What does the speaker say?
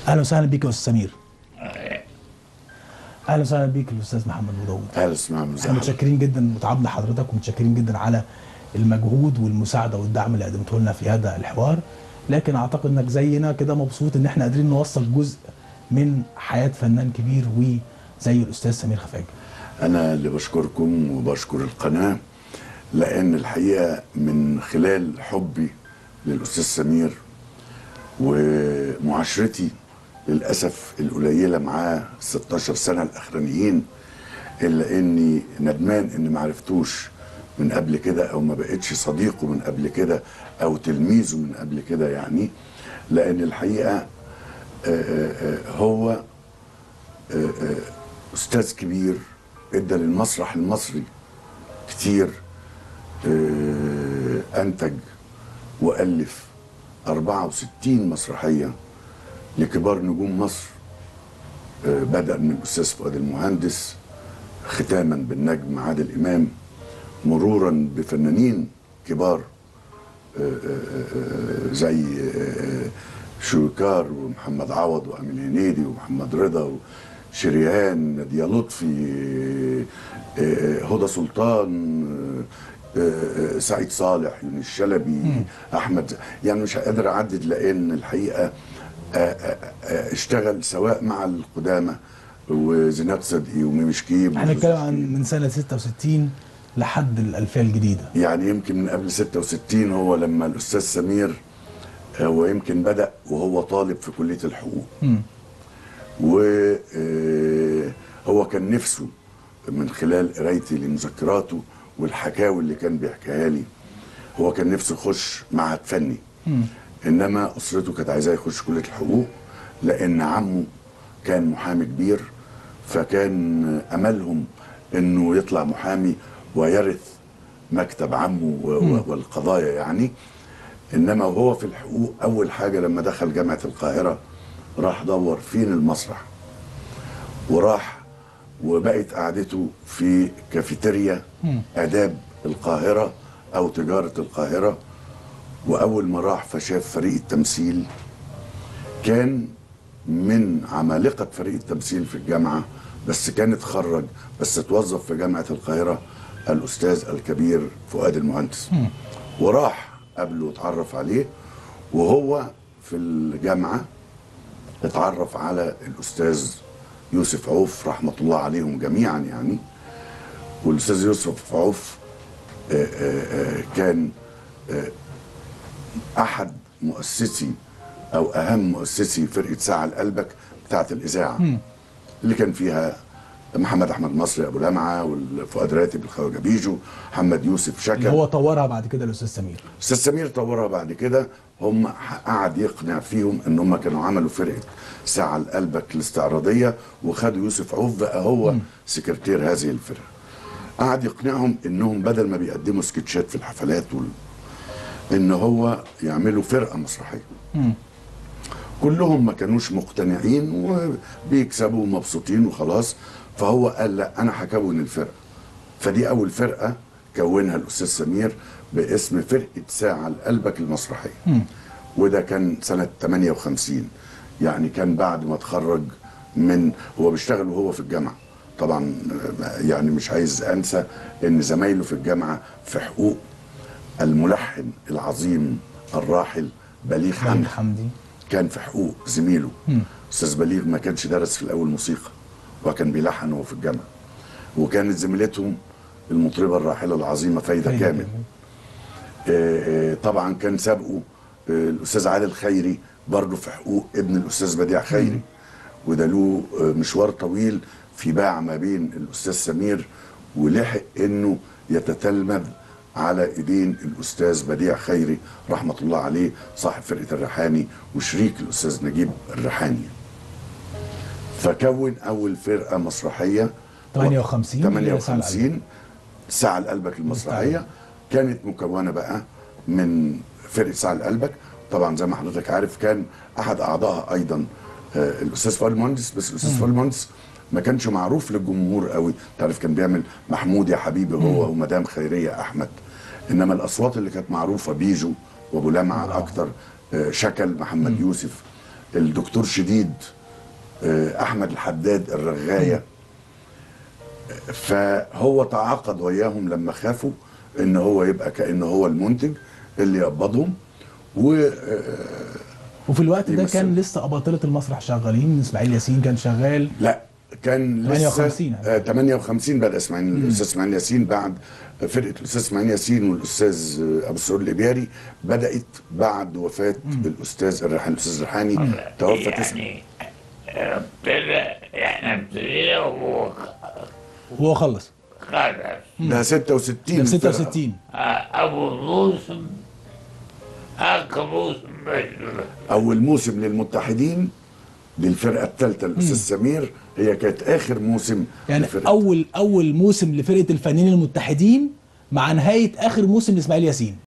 اهلا وسهلا بيك يا استاذ سمير اهلا وسهلا بيك الاستاذ محمد مدود اهلا اسمع احنا مزاح متشكرين جدا متعبنا حضرتك ومتشكرين جدا على المجهود والمساعده والدعم اللي قدمته لنا في هذا الحوار لكن اعتقد انك زينا كده مبسوط ان احنا قادرين نوصل جزء من حياه فنان كبير وزي الاستاذ سمير خفاجه انا اللي بشكركم وبشكر القناه لان الحقيقه من خلال حبي للاستاذ سمير ومعاشرتي للاسف القليله معاه 16 سنه الاخرانيين الا اني ندمان اني ما عرفتوش من قبل كده او ما بقتش صديقه من قبل كده او تلميذه من قبل كده يعني لان الحقيقه آه، آه، آه، هو آه، آه، استاذ كبير ادى للمسرح المصري كتير آه، انتج والف 64 مسرحيه لكبار نجوم مصر آه، بدأ من الأستاذ فؤاد المهندس ختاما بالنجم عادل إمام مرورا بفنانين كبار آه، آه، آه، زي آه، شويكار ومحمد عوض وأمين هنيدي ومحمد رضا وشريهان نادية لطفي آه، آه، هدى سلطان آه، آه، سعيد صالح يونس الشلبي احمد يعني مش قادر اعدد لان الحقيقه آه، آه، آه، اشتغل سواء مع القدامى وزينات صدقي وميمي شكيب احنا بنتكلم عن من سنه 66 لحد الالفيه الجديده يعني يمكن من قبل 66 هو لما الاستاذ سمير هو يمكن بدا وهو طالب في كليه الحقوق مم. وهو كان نفسه من خلال قرايتي لمذكراته والحكاوي اللي كان بيحكيها لي هو كان نفسه يخش معهد فني انما اسرته كانت عايزاه يخش كليه الحقوق لان عمه كان محامي كبير فكان املهم انه يطلع محامي ويرث مكتب عمه و- و- والقضايا يعني انما وهو في الحقوق اول حاجه لما دخل جامعه القاهره راح دور فين المسرح وراح وبقت قعدته في كافيتيريا اداب القاهره او تجاره القاهره واول ما راح فشاف فريق التمثيل كان من عمالقه فريق التمثيل في الجامعه بس كان اتخرج بس اتوظف في جامعه القاهره الاستاذ الكبير فؤاد المهندس وراح قبله واتعرف عليه وهو في الجامعه اتعرف على الاستاذ يوسف عوف رحمه الله عليهم جميعا يعني والاستاذ يوسف عوف آه، آه، آه، كان آه، احد مؤسسي او اهم مؤسسي فرقه ساعه لقلبك بتاعه الاذاعه اللي كان فيها محمد احمد مصري ابو لمعه وفؤاد راتب الخواجه بيجو محمد يوسف شكل اللي هو طورها بعد كده الاستاذ سمير استاذ سمير طورها بعد كده هم قعد يقنع فيهم ان هم كانوا عملوا فرقه ساعه لقلبك الاستعراضيه وخدوا يوسف عوف بقى هو سكرتير هذه الفرقه قعد يقنعهم انهم بدل ما بيقدموا سكتشات في الحفلات وال... ان هو يعملوا فرقه مسرحيه كلهم ما كانوش مقتنعين وبيكسبوا ومبسوطين وخلاص فهو قال لا انا هكون الفرقه فدي اول فرقه كونها الاستاذ سمير باسم فرقه ساعه لقلبك المسرحيه وده كان سنه 58 يعني كان بعد ما اتخرج من هو بيشتغل وهو في الجامعه طبعا آه، يعني مش عايز انسى ان زمايله في الجامعه في حقوق الملحن العظيم الراحل بليغ بليغ حمدي حمدي كان في حقوق زميله استاذ بليغ ما كانش درس في الاول موسيقى وكان بيلحن وهو في الجامعه وكانت زميلتهم المطربه الراحله العظيمه فايده فايدة كامل آه، آه، طبعا كان سابقه آه، الاستاذ عادل خيري برضه في حقوق ابن الاستاذ بديع خيري وده له آه، مشوار طويل في باع ما بين الاستاذ سمير ولحق انه يتتلمذ على ايدين الاستاذ بديع خيري رحمه الله عليه صاحب فرقه الريحاني وشريك الاستاذ نجيب الريحاني فكون اول فرقه مسرحيه 58 اللي هي ساعة 58 ساعة لقلبك المسرحية كانت مكونة بقى من فرقة ساعة لقلبك طبعا زي ما حضرتك عارف كان أحد أعضائها أيضا آه، الأستاذ فؤاد المهندس بس الأستاذ فؤاد المهندس ما كانش معروف للجمهور قوي تعرف كان بيعمل محمود يا حبيبي هو ومدام خيرية أحمد إنما الأصوات اللي كانت معروفة بيجو وأبو لمعة أكتر آه، شكل محمد يوسف الدكتور شديد آه، احمد الحداد الرغايه فهو تعاقد وياهم لما خافوا ان هو يبقى كانه هو المنتج اللي يقبضهم و وفي الوقت ده يمثل. كان لسه اباطره المسرح شغالين اسماعيل ياسين كان شغال لا كان لسه 58 آه 58 بدا اسماعيل الاستاذ اسماعيل ياسين بعد فرقه الاستاذ اسماعيل ياسين والاستاذ آه، ابو السرور الابياري بدات بعد وفاه الاستاذ الريحاني الاستاذ الريحاني توفى تسعة يعني ربنا احنا ابتدينا وهو وهو خلص خلص ده 66 ده في فرقة. 66 ابو موسم اخر موسم مش اول موسم للمتحدين دي الفرقه الثالثه الاستاذ سمير هي كانت اخر موسم يعني لفرقة. اول اول موسم لفرقه الفنانين المتحدين مع نهايه اخر موسم لاسماعيل ياسين